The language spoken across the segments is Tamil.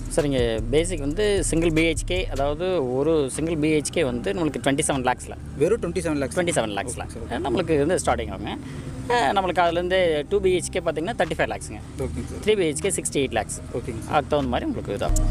சார் இங்கே பேசிக் வந்து சிங்கிள் பிஹெச்கே அதாவது ஒரு சிங்கிள் பிஹெச்கே வந்து நம்மளுக்கு டுவெண்ட்டி செவன் லேக்ஸில் வெறும் twenty seven lakhs twenty seven லேக்ஸில் நம்மளுக்கு வந்து ஸ்டார்டிங் ஆகுங்க அஹ் நம்மளுக்கு அதுலேருந்து டூ பிஹெச்கே பார்த்தீங்கன்னா தேர்ட்டி ஃபைவ் லேக்ஸுங்க ஓகேங்க sir three BHK sixty eight lakhs ஓகேங்க அதுக்கு தகுந்த மாதிரி உங்களுக்கு இதாகும்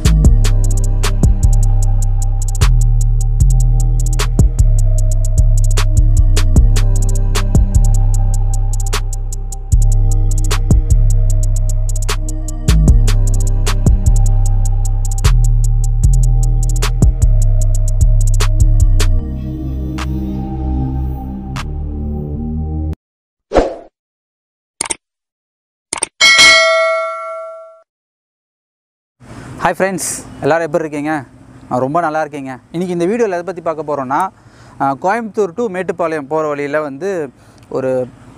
ஹாய் ஃப்ரெண்ட்ஸ் எல்லோரும் எப்படி இருக்கீங்க நான் ரொம்ப நல்லா இருக்கீங்க இன்றைக்கி இந்த வீடியோவில் எதை பற்றி பார்க்க போகிறோன்னா கோயம்புத்தூர் டு மேட்டுப்பாளையம் போகிற வழியில் வந்து ஒரு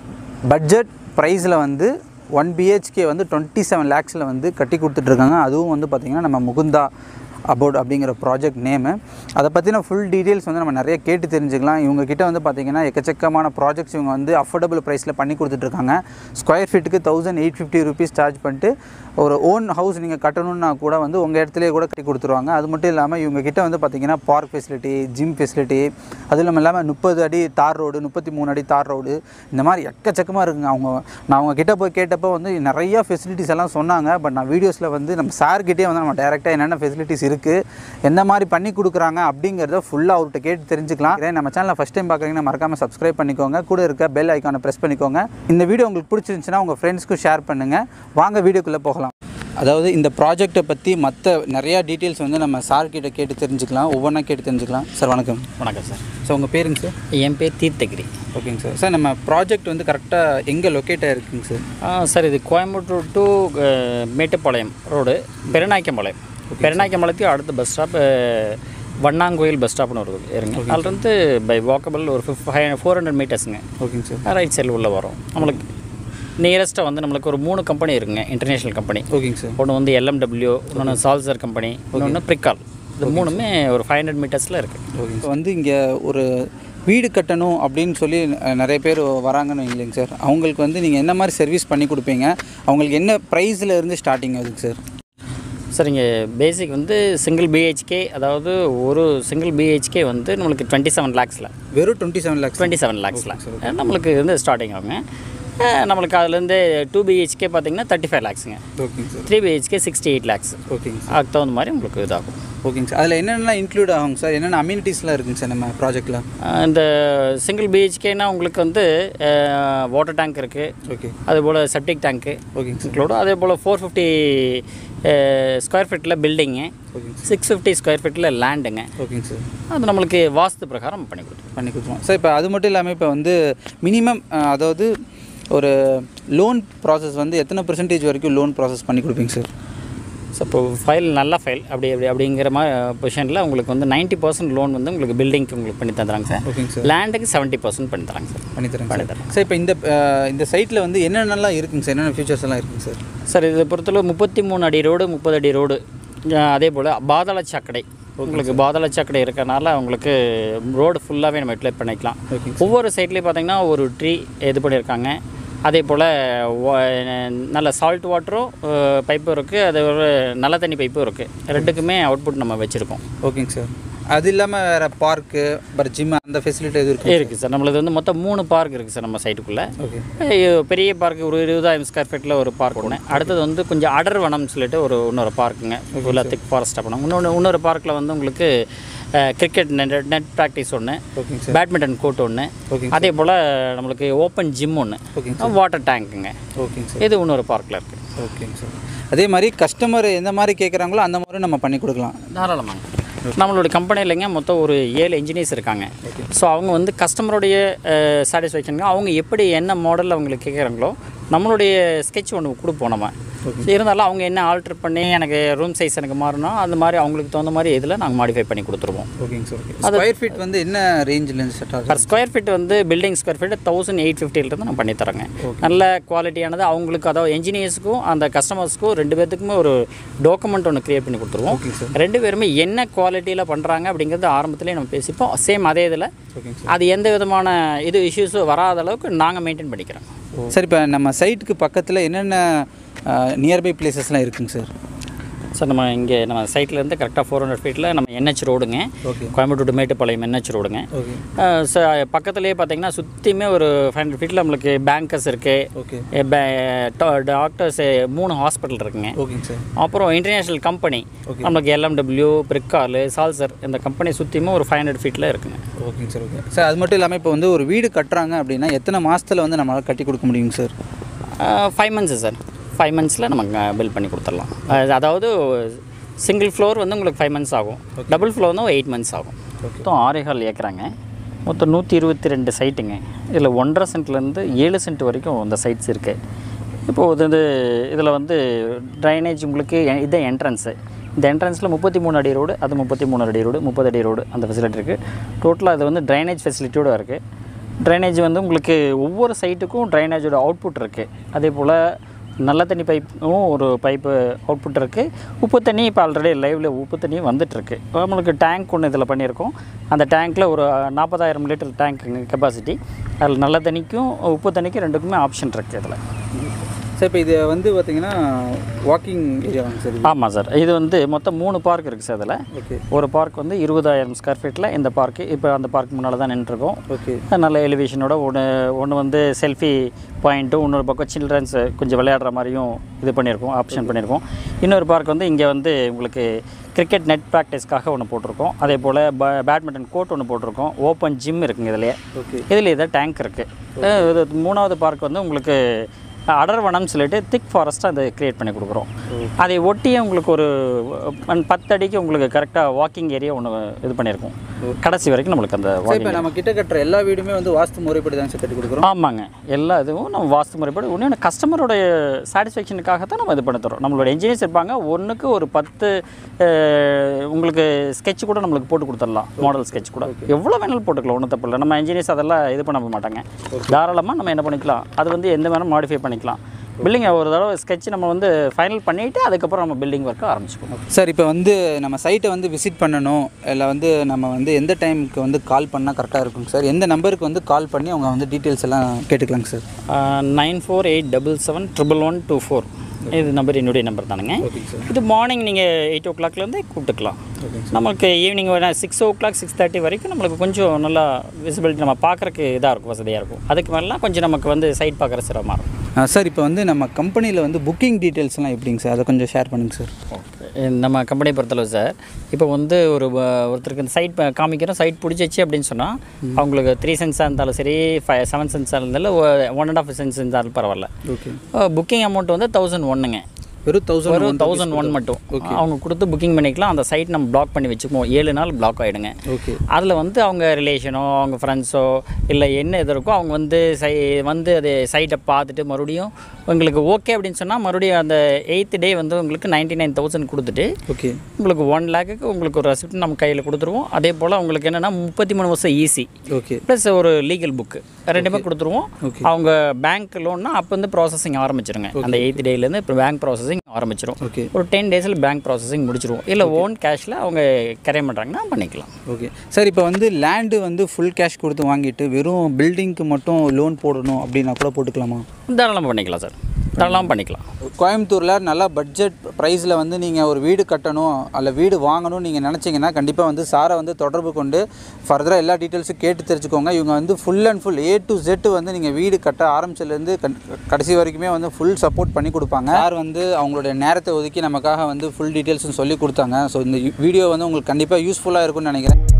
பட்ஜெட் ப்ரைஸில் வந்து ஒன் பிஹெச்கே வந்து டுவெண்ட்டி செவன் லேக்ஸில் வந்து கட்டி கொடுத்துட்ருக்காங்க அதுவும் வந்து பார்த்திங்கன்னா நம்ம முகுந்தா அபவுட் அப்படிங்கிற ப்ராஜெக்ட் நேமு அதை பற்றின ஃபுல் டீட்டெயில்ஸ் வந்து நம்ம நிறைய கேட்டு தெரிஞ்சுக்கலாம் இவங்க கிட்ட வந்து பார்த்திங்கன்னா எக்கச்சக்கமான ப்ராஜெக்ட்ஸ் இவங்க வந்து அஃபோர்டபுள் ப்ரைஸில் பண்ணி கொடுத்துட்ருக்காங்க ஸ்கொயர் ஃபீட்டுக்கு thousand eight fifty rupees charge பண்ணிட்டு ஒரு ஓன் ஹவுஸ் நீங்கள் கட்டணும்னா கூட வந்து உங்கள் இடத்துலேயே கூட கட்டி கொடுத்துருவாங்க அது மட்டும் இல்லாமல் இவங்க கிட்ட வந்து பார்த்திங்கன்னா பார்க் ஃபெசிலிட்டி ஜிம் ஃபெசிலிட்டி அதுவும் இல்லாமல் முப்பது அடி தார் ரோடு முப்பத்தி மூணு அடி தார் ரோடு இந்த மாதிரி எக்கச்சக்கமாக இருக்குங்க அவங்க நான் அவங்க கிட்ட போய் கேட்டப்போ வந்து நிறைய ஃபெசிலிட்டிஸ் எல்லாம் சொன்னாங்க பட் நான் வீடியோஸில் வந்து நம்ம சார்கிட்டே வந்து நம்ம டேரெக்டாக என்னென்ன ஃபெசிலிட்டிஸ் இருக்குது எந்த மாதிரி பண்ணி கொடுக்குறாங்க அப்படிங்கிறத ஃபுல்லாக அவர்கிட்ட கேட்டு தெரிஞ்சுக்கலாம் இதே நம்ம சேனலை ஃபஸ்ட் டைம் பார்க்குறீங்கன்னா மறக்காமல் சப்ஸ்கிரைப் பண்ணிக்கோங்க கூட இருக்க பெல் ஐக்கானை ப்ரெஸ் பண்ணிக்கோங்க இந்த வீடியோ உங்களுக்கு பிடிச்சிருந்துச்சுன்னா உங்கள் ஃப்ரெண்ட்ஸ்க்கும் ஷேர் பண்ணுங்கள் வாங்க வீடியோக்குள்ளே போகலாம் அதாவது இந்த ப்ராஜெக்ட்டை பற்றி மற்ற நிறையா டீட்டெயில்ஸ் வந்து நம்ம சார் கிட்ட கேட்டு தெரிஞ்சுக்கலாம் ஒவ்வொன்றா கேட்டு தெரிஞ்சுக்கலாம் சார் வணக்கம் வணக்கம் சார் சார் உங்கள் பேருங்க சார் என் பேர் தீர்த்தகிரி ஓகேங்க சார் சார் நம்ம ப்ராஜெக்ட் வந்து கரெக்டாக எங்கே லொக்கேட் ஆகிருக்குங்க சார் ஆ, சார் இது Coimbatore to uh, Mettupalayam road Perunaickenpalayam பெருநாய்க்கம்பாளையத்துக்கு அடுத்த பஸ் ஸ்டாப் வண்ணாங்கோயில் பஸ் ஸ்டாப்னு ஒரு இருங்க அதுலேருந்து பை வாக்கபிள் ஒரு ஃபிஃப் ஃபைவ் ஃபோர் ஹண்ட்ரட் மீட்டர்ஸுங்க ஓகேங்க சார் ரைட் சைடில் உள்ளே வரும் நம்மளுக்கு நியரஸ்ட்டாக வந்து நம்மளுக்கு ஒரு மூணு கம்பெனி இருக்குங்க இன்டர்நேஷ்னல் கம்பெனி ஓகேங்க சார் ஒன்று வந்து எல்எம்டபிள்யூ இன்னொன்று சால்சர் கம்பெனி இன்னொன்று ப்ரிக்கால் இது மூணுமே ஒரு ஃபைவ் ஹண்ட்ரட் மீட்டர்ஸில் இருக்குது ஓகே இப்போ வந்து இங்கே ஒரு வீடு கட்டணும் அப்படின்னு சொல்லி அஹ், நிறைய பேர் வராங்கன்னு வைங்களேங்க சார் அவங்களுக்கு வந்து நீங்கள் என்ன மாதிரி சர்வீஸ் பண்ணி கொடுப்பீங்க அவங்களுக்கு என்ன ப்ரைஸில் இருந்து ஸ்டார்டிங் ஆகுதுங்க சார் சார் இங்கே பேசிக் வந்து சிங்கிள் பிஹெச்கே அதாவது ஒரு சிங்கிள் பிஹெச்கே வந்து நம்மளுக்கு டுவெண்ட்டி செவன் லேக்ஸில் வெறும் twenty seven lakhs twenty seven லேக்ஸில் நம்மளுக்கு வந்து ஸ்டார்டிங் ஆகுங்க அஹ் நம்மளுக்கு அதுலேருந்து டூ பிஹெச்கே பார்த்தீங்கன்னா தேர்ட்டி ஃபைவ் லேக்ஸுங்க ஓகேங்க sir three BHK sixty eight lakhs ஓகேங்க சார் அதுக்கு தகுந்த மாதிரி உங்களுக்கு இதாகும் ஓகேங்க சார் அதில் என்னென்னலாம் இன்க்ளூட் ஆகுங்க சார் என்னென்ன அம்யூனிட்டிஸ்லாம் இருக்குங்க சார் நம்ம ப்ராஜெக்ட்டில் அஹ் இந்த சிங்கிள் பிஹெச்கேனா உங்களுக்கு வந்து வாட்டர் டேங்க் இருக்குது ஓகே அதுபோல் செப்டிக் டேங்க்கு ஓகேங்க சார் இன்க்ளூடும் அதே போல் ஃபோர் ஃபிஃப்டி ஸ்கொயர் ஃபீட்டில் பில்டிங்கு ஓகேங்க சார் சிக்ஸ் ஃபிஃப்டி ஸ்கொயர் ஃபீட்டில் லேண்டுங்க ஓகேங்க சார் அது நம்மளுக்கு வாஸ்து பிரகாரம் பண்ணி கொடுத்துருவோம் பண்ணி கொடுத்துருவோம் சார் இப்போ அது மட்டும் இல்லாமல் இப்போ வந்து மினிமம் அதாவது ஒரு லோன் ப்ராசஸ் வந்து எத்தனை பெர்சன்டேஜ் வரைக்கும் லோன் ப்ராசஸ் பண்ணி கொடுப்பீங்க சார் ஸோ இப்போ ஃபைல் நல்ல ஃபைல் அப்படி அப்படி அப்படிங்கிற மாதிரி பொசிஷனில் உங்களுக்கு வந்து நைன்ட்டி பர்சன்ட் லோன் வந்து உங்களுக்கு பில்டிங்க்கு உங்களுக்கு பண்ணி தந்துறாங்க சார் ஓகேங்க சார் லேண்டுக்கு செவன்ட்டி பர்சன்ட் பண்ணி தராங்க சார் பண்ணி தரேன் பண்ணி சார் தரேன் சார் இப்போ இந்த அஹ், இந்த சைட்டில் வந்து என்னென்னலாம் இருக்குங்க சார் என்னென்ன ஃபீச்சர்ஸ் எல்லாம் இருக்குங்க சார் சார் இதை பொறுத்தளவு முப்பத்தி மூணு அடி ரோடு முப்பது அடி ரோடு அஹ் அதே போல் பாதாள சாக்கடை உங்களுக்கு பாதாள சாக்கடை இருக்கறனால உங்களுக்கு ரோடு ஃபுல்லாகவே நம்ம யூட்டிலைஸ் பண்ணிக்கலாம் ஓகேங்க ஒவ்வொரு சைட்லேயும் பார்த்தீங்கன்னா ஒரு ட்ரீ இது பண்ணியிருக்காங்க அதே போல் நல்ல சால்ட் வாட்டரும் பைப்பும் இருக்குது அது ஒரு நல்ல தண்ணி பைப்பும் இருக்குது ரெண்டுக்குமே அவுட்புட் நம்ம வச்சுருக்கோம் ஓகேங்க சார் அது இல்லாமல் வேறு பார்க்கு அப்புறம் ஜிம் அந்த ஃபெசிலிட்டி எதுவும் இருக்கு இருக்குது சார் நம்மளது வந்து மொத்தம் மூணு பார்க் இருக்குது சார் நம்ம சைட்டுக்குள்ளே ஓகே பெரிய பார்க் ஒரு இருபதாயிரம் ஸ்கொயர் ஃபீட்டில் ஒரு பார்க் ஒன்று அடுத்தது வந்து கொஞ்சம் அடர் வனம்னு சொல்லிட்டு ஒரு இன்னொரு பார்க்குங்க ஃபுல்லாக திக் ஃபாரஸ்ட்டாக பண்ணோம் இன்னொன்று இன்னொரு பார்க்கில் வந்து உங்களுக்கு கிரிக்கெட் நெட் நெட் ப்ராக்டிஸ் ஒன்று ஓகேங்க சார் பேட்மிண்டன் கோர்ட் ஒன்று ஓகேங்க அதே போல் நம்மளுக்கு ஓப்பன் ஜிம் ஒன்று ஓகேங்க வாட்டர் டேங்க்குங்க ஓகேங்க சார் இது இன்னொரு பார்க்கில் இருக்குது ஓகேங்க சார் அதே மாதிரி கஸ்டமர் எந்த மாதிரி கேட்குறாங்களோ அந்த மாதிரி நம்ம பண்ணி கொடுக்கலாம் தாராளமாங்க நம்மளுடைய கம்பெனிலைங்க மொத்தம் ஒரு ஏழு இன்ஜினியர்ஸ் இருக்காங்க ஸோ அவங்க வந்து கஸ்டமருடைய சாட்டிஸ்ஃபேக்ஷனுக்கு அவங்க எப்படி என்ன மாடலில் அவங்களுக்கு கேட்குறாங்களோ நம்மளுடைய ஸ்கெட்ச் ஒன்று கொடுப்போம் நம்ம So, இருந்தாலும் அவங்க என்ன ஆல்ட்ரு பண்ணி எனக்கு ரூம் சைஸ் எனக்கு மாறணும் அந்த மாதிரி அவங்களுக்கு தகுந்த மாதிரி இதில் நாங்கள் மாடிஃபை பண்ணி கொடுத்துருவோம் ஓகேங்க சார் ஓகே ஸ்கொயர் ஃபீட் வந்து என்ன ரேஞ்சிலேருந்து செட் ஆகும் பர் ஸ்கொயர் ஃபீட் வந்து building square feet thousand eight ஃபிஃப்டிலேருந்து நான் பண்ணி தரேங்க நல்ல குவாலிட்டியானது அவங்களுக்கு அதாவது என்ஜினியர்ஸுக்கும் அந்த கஸ்டமர்ஸ்க்கும் ரெண்டு பேர்த்துக்குமே ஒரு டாக்குமெண்ட் ஒன்று க்ரியேட் பண்ணி கொடுத்துருவோம் ஓகே சார் ரெண்டு பேருமே என்ன குவாலிட்டியில் பண்ணுறாங்க அப்படிங்கிறது ஆரம்பத்திலே நம்ம பேசிப்போம் சேம் அதே இதில் ஓகேங்க அது எந்த விதமான இது இஷ்யூஸும் வராத அளவுக்கு நாங்கள் மெயின்டைன் பண்ணிக்கிறோம் சார் இப்போ நம்ம சைட்டுக்கு பக்கத்தில் என்னென்ன நியர்பை பிளேசஸ்லாம் இருக்குங்க சார் சார் நம்ம இங்கே நம்ம சைட்லேருந்து கரெக்டாக ஃபோர் ஹண்ட்ரட் ஃபீட்டில் நம்ம என்ஹெச் ரோடுங்க okay Coimbatore to Mettupalayam NH ரோடுங்க ஓகே சார் பக்கத்துலேயே பார்த்தீங்கன்னா சுற்றியுமே ஒரு ஃபைவ் ஹண்ட்ரட் ஃபீட்டில் நம்மளுக்கு பேங்கர்ஸ் இருக்குது ஓகே டாக்டர்ஸ் மூணு ஹாஸ்பிட்டல் இருக்குங்க ஓகேங்க சார் அப்புறம் இன்டர்நேஷ்னல் கம்பெனி Okay. நம்மளுக்கு எல்எம்டபிள்யூ பிரிக்காலு சால்சர் இந்த கம்பெனி சுற்றியுமே ஒரு ஃபைவ் ஹண்ட்ரட் ஃபீட்டில் இருக்குங்க ஓகேங்க சார் ஓகே சார் அது மட்டும் இல்லாமல் இப்போ வந்து ஒரு வீடு கட்டுறாங்க அப்படின்னா எத்தனை மாதத்தில் வந்து நம்மளால் கட்டி கொடுக்க முடியுங்க sir five months sir five மந்த்ஸில் நமக்கு பில் பண்ணி கொடுத்துடலாம் அது- அதாவது சிங்கிள் ஃப்ளோர் வந்து உங்களுக்கு ஃபைவ் மந்த்ஸ் ஆகும் டபுள் ஃப்ளோர் வந்து எயிட் மந்த்ஸ் ஆகும் மொத்தம் ஆறேகால் ஏக்கராங்க மொத்தம் நூற்றி இருபத்தி ரெண்டு சைட்டுங்க இதில் ஒன்றரை சென்ட்லேருந்து ஏழு சென்ட் வரைக்கும் இந்த சைட்ஸ் இருக்குது இப்போது இது வந்து இதில் வந்து ட்ரைனேஜ் உங்களுக்கு எ- இது என்ட்ரன்ஸு இந்த என்ட்ரன்ஸில் முப்பத்தி மூணு அடி ரோடு அது முப்பத்தி மூணு அடி ரோடு முப்பது அடி ரோடு அந்த ஃபெசிலிட்டி இருக்குது டோட்டலாக இது வந்து ட்ரைனேஜ் ஃபெசிலிட்டியோடு இருக்குது ட்ரைனேஜ் வந்து உங்களுக்கு ஒவ்வொரு சைட்டுக்கும் ட்ரைனேஜோட அவுட்புட் இருக்குது அதே போல் நல்ல தண்ணி பைப்பும் ஒரு பைப்பு அவுட்புட் இருக்குது உப்பு தண்ணி இப்போ ஆல்ரெடி லைவில் உப்பு தண்ணி வந்துட்டுருக்கு நம்மளுக்கு டேங்க் ஒன்று இதில் பண்ணியிருக்கோம் அந்த டேங்க்கில் ஒரு நாற்பதாயிரம் லிட்டர் டேங்க் கெப்பாசிட்டி அதில் நல்ல தண்ணிக்கும் உப்பு தண்ணிக்கும் ரெண்டுக்குமே ஆப்ஷன் இருக்குது இதில் சார் இப்போ இது வந்து பார்த்தீங்கன்னா வாக்கிங் ஏரியாவாங்க சார் இது ஆமாம் சார் இது வந்து மொத்தம் மூணு பார்க் இருக்குது சார் இதில் ஓகே ஒரு பார்க் வந்து இருபதாயிரம் ஸ்கொயர் ஃபீட்டில் இந்த பார்க்கு இப்போ அந்த பார்க் முன்னால் தான் நின்றுருக்கோம் ஓகே நல்ல எலிவேஷனோட ஒன்று ஒன்று வந்து செல்ஃபி பாயிண்ட்டும் இன்னொரு பக்கம் சில்ட்ரன்ஸ் கொஞ்சம் விளையாடுற மாதிரியும் இது பண்ணியிருக்கோம் ஆப்ஷன் பண்ணியிருக்கோம் இன்னொரு பார்க் வந்து இங்கே வந்து உங்களுக்கு கிரிக்கெட் நெட் ப்ராக்டிஸ்க்காக ஒன்று போட்டிருக்கோம் அதே போல் ப பேட்மிண்டன் கோர்ட் ஒன்று போட்டிருக்கோம் ஓப்பன் ஜிம் இருக்குங்க இதுலேயே ஓகே இதில் இதை டேங்க் இருக்குது இது மூணாவது பார்க் வந்து உங்களுக்கு அடர்வனம்னு சொல்லிட்டு திக் ஃபாரஸ்ட்டாக அதை க்ரியேட் பண்ணி கொடுக்குறோம் அதை ஒட்டியே உங்களுக்கு ஒரு அஹ், பத்து அடிக்கு உங்களுக்கு கரெக்டாக வாக்கிங் ஏரியா ஒன்று இது பண்ணியிருக்கோம் கடைசி வரைக்கும் நம்மளுக்கு அந்த சார் walking இப்போ நம்ம கிட்ட கட்டுற எல்லா வீடுமே வந்து வாஸ்து முறைப்படி தான் சார் கட்டி கொடுக்குறோம் ஆமாங்க எல்லா இதுவும் நம்ம வாஸ்து முறைப்படி ஒன்று கஸ்டமருடைய சாட்டிஸ்ஃபேக்ஷனுக்காக தான் நம்ம இது பண்ணி தரோம் நம்மளோட இன்ஜினியர்ஸ் இருப்பாங்க ஒன்றுக்கு ஒரு பத்து அஹ், உங்களுக்கு ஸ்கெட்ச் கூட நம்மளுக்கு போட்டு கொடுத்துடலாம் மாடல் ஸ்கெட்ச் கூட எவ்வளோ வேணாலும் போட்டுக்கலாம் ஒன்றும் தப்பு இல்லை நம்ம இன்ஜினியர்ஸ் அதெல்லாம் இது பண்ண மாட்டாங்க தாராளமாக நம்ம என்ன பண்ணிக்கலாம் அது வந்து எந்த வேணும் மாடிஃபை பண்ணிக்கலாம் பில்டிங் ஒரு தடவை ஸ்கெட்ச் நம்ம வந்து ஃபைனல் பண்ணிவிட்டு அதுக்கப்புறம் நம்ம பில்டிங் ஒர்க்கை ஆரம்பிச்சுக்கணும் சார் இப்போ வந்து நம்ம சைட்டை வந்து விசிட் பண்ணணும் இல்லை வந்து நம்ம வந்து எந்த டைமுக்கு வந்து கால் பண்ணால் கரெக்டாக இருக்குங்க சார் எந்த நம்பருக்கு வந்து கால் பண்ணி அவங்க வந்து டீட்டெயில்ஸ் எல்லாம் கேட்டுக்கலாங்க sir nine four eight double seven triple one two four இது நம்பர் என்னுடைய நம்பர் தானுங்க ஓகேங்க சார் இது மார்னிங் நீங்கள் எயிட் ஓ கிளாக்லேருந்து கூப்பிட்டுக்கலாம் நமக்கு ஈவினிங் ஒரு சிக்ஸ் ஓ கிளாக் சிக்ஸ் தேர்ட்டி வரைக்கும் நம்மளுக்கு கொஞ்சம் நல்லா விசிபிலிட்டி நம்ம பார்க்குறக்கு இதாக இருக்கும் வசதியாக இருக்கும் அதுக்கு மேலாம் கொஞ்சம் நமக்கு வந்து சைட் பார்க்குற சிரமமாக இருக்கும் ஆ, சார் இப்போ வந்து நம்ம கம்பெனியில் வந்து புக்கிங் டீட்டெயில்ஸ்லாம் எப்படிங்க சார் அதை கொஞ்சம் ஷேர் பண்ணுங்க சார் நம்ம கம்பெனியை பொறுத்தளவு சார் இப்போ வந்து ஒரு வ- ஒருத்தருக்கு இந்த சைட் காமிக்கிறோம் சைட் பிடிச்சிச்சு அப்படின்னு சொன்னால் அவங்களுக்கு த்ரீ சென்ஸாக இருந்தாலும் சரி ஃபைவ் செவன் சென்ஸாக இருந்தாலும் ஒன் அண்ட் ஆஃப் சென்ஸ் இருந்தாலும் பரவாயில்ல ஓகே புக்கிங் அமௌண்ட் வந்து தௌசண்ட் ஒன்றுங்க வெறும் தௌசண்ட் வெறும் தௌசண்ட் ஒன் மட்டும் அவங்க கொடுத்து புக்கிங் பண்ணிக்கலாம் அந்த சைட் நம்ம பிளாக் பண்ணி வச்சுக்குவோம் ஏழு நாள் பிளாக் ஆகிடுங்க ஓகே அதில் வந்து அவங்க ரிலேஷனோ அவங்க ஃப்ரெண்ட்ஸோ இல்லை என்ன இது இருக்கோ அவங்க வந்து சை வந்து அது சைட்டை பார்த்துட்டு மறுபடியும் உங்களுக்கு ஓகே அப்படின்னு சொன்னால் மறுபடியும் அந்த எயித்து டே வந்து உங்களுக்கு நைன்ட்டி நைன் தௌசண்ட் கொடுத்துட்டு ஓகே உங்களுக்கு ஒன் லேக்குக்கு உங்களுக்கு ஒரு ரெசிப்ட் நம்ம கையில் கொடுத்துருவோம் அதே போல் உங்களுக்கு என்னென்னா முப்பத்தி மூணு வருஷம் ஈஸி ஓகே ப்ளஸ் ஒரு லீகல் புக்கு ரெண்டுமே கொடுத்துருவோம் Okay. அவங்க பேங்க் லோன்னா அப்போ வந்து ப்ராசஸிங் ஆரம்பிச்சிருங்க அந்த எயித் டேலேருந்து இப்போ பேங்க் ப்ராசஸிங் ஆரம்பிச்சிரும் ஓகே ஒரு டென் டேஸில் பேங்க் ப்ராசஸிங் முடிச்சிருவோம் இல்லை ஓன் கேஷில் அவங்க கரைய பண்ணுறாங்கன்னா பண்ணிக்கலாம் ஓகே சார் இப்போ வந்து லேண்டு வந்து ஃபுல் கேஷ் கொடுத்து வாங்கிட்டு வெறும் பில்டிங்க்கு மட்டும் லோன் போடணும் அப்படின்னா கூட போட்டுக்கலாமா தாராளமாக பண்ணிக்கலாம் சார் தாராளமாக பண்ணிக்கலாம் கோயம்புத்தூரில் நல்லா பட்ஜெட் ப்ரைஸில் வந்து நீங்கள் ஒரு வீடு கட்டணும் அல்ல வீடு வாங்கணும்னு நீங்கள் நினச்சிங்கன்னா கண்டிப்பாக வந்து சாரை வந்து தொடர்பு கொண்டு ஃபர்தராக எல்லா டீட்டெயில்ஸும் கேட்டு தெரிஞ்சுக்கோங்க இவங்க வந்து full and full A to Z வந்து நீங்கள் வீடு கட்ட ஆரம்பிச்சதுலேருந்து கண் கடைசி வரைக்குமே வந்து ஃபுல் சப்போர்ட் பண்ணி கொடுப்பாங்க சார் வந்து அவங்களுடைய நேரத்தை ஒதுக்கி நமக்காக வந்து ஃபுல் டீட்டெயில்ஸும் சொல்லி கொடுத்தாங்க ஸோ இந்த வீடியோ வந்து உங்களுக்கு கண்டிப்பாக யூஸ்ஃபுல்லாக இருக்கும்னு நினைக்கிறேன்